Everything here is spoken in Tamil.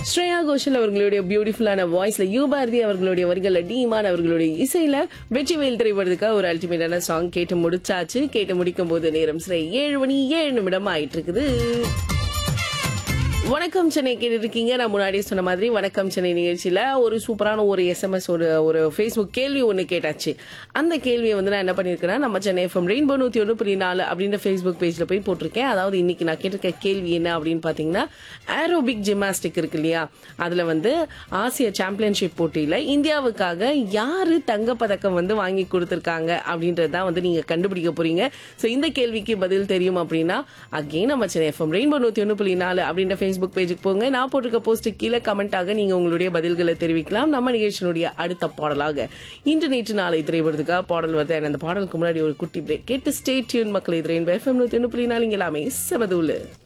ஸ்ரேயா கோஷல் அவர்களுடைய பியூட்டிஃபுல்லான வாய்ஸ்ல யூ பாரதி அவர்களுடைய வரிகள்ல டீமான் அவர்களுடைய இசையில வெற்றிவேல் திரைப்படத்துக்காக ஒரு அல்டிமேட்டான சாங் கேட்டு முடிச்சாச்சு கேட்டு முடிக்கும் போது நேரம் சிறை ஏழு மணி ஏழு நிமிடம் ஆயிட்டு இருக்குது வணக்கம் சென்னை கேட்டு இருக்கீங்க நான் முன்னாடியே சொன்ன மாதிரி வணக்கம் சென்னை நிகழ்ச்சியில ஒரு சூப்பரான ஒரு எஸ்எம்எஸ் ஒரு ஒரு ஃபேஸ்புக் கேள்வி ஒன்று கேட்டாச்சு அந்த கேள்வியை வந்து நான் என்ன பண்ணியிருக்கேன்னா நம்ம சென்னை எஃப்எம் ரெயின்போ நூற்றி ஒன்று புள்ளி நாலு அப்படின்ற ஃபேஸ்புக் பேஜில் போய் போட்டிருக்கேன் அதாவது இன்னைக்கு நான் கேட்டிருக்க கேள்வி என்ன அப்படின்னு பார்த்தீங்கன்னா ஏரோபிக் ஜிம்னாஸ்டிக் இருக்கு இல்லையா அதில் வந்து ஆசிய சாம்பியன்ஷிப் போட்டியில் இந்தியாவுக்காக யாரு தங்கப்பதக்கம் வந்து வாங்கி கொடுத்துருக்காங்க அப்படின்றது தான் வந்து நீங்கள் கண்டுபிடிக்க போறீங்க ஸோ இந்த கேள்விக்கு பதில் தெரியும் அப்படின்னா அகெயின் நம்ம சென்னை எஃப்எம் ரெயின்போ நூற்றி ஒன்று புள்ளி நாலு அப்படின்ற ஃபேஸ்புக் பேஜுக்கு போங்க நான் போட்டிருக்க போஸ்ட் கீழே கமெண்டாக நீங்க உங்களுடைய பதில்களை தெரிவிக்கலாம் நம்ம நிகழ்ச்சியினுடைய அடுத்த பாடலாக இன்று நேற்று நாளை திரைப்படத்துக்காக பாடல் வருது And அந்த பாடலுக்கு முன்னாடி ஒரு குட்டி பிரேக் கேட்டு ஸ்டே டியூன் மக்களை திரையின் எஃப்எம் நூற்றி ஒன்று புள்ளி நாலு இங்கே எல்லாமே செமதூலு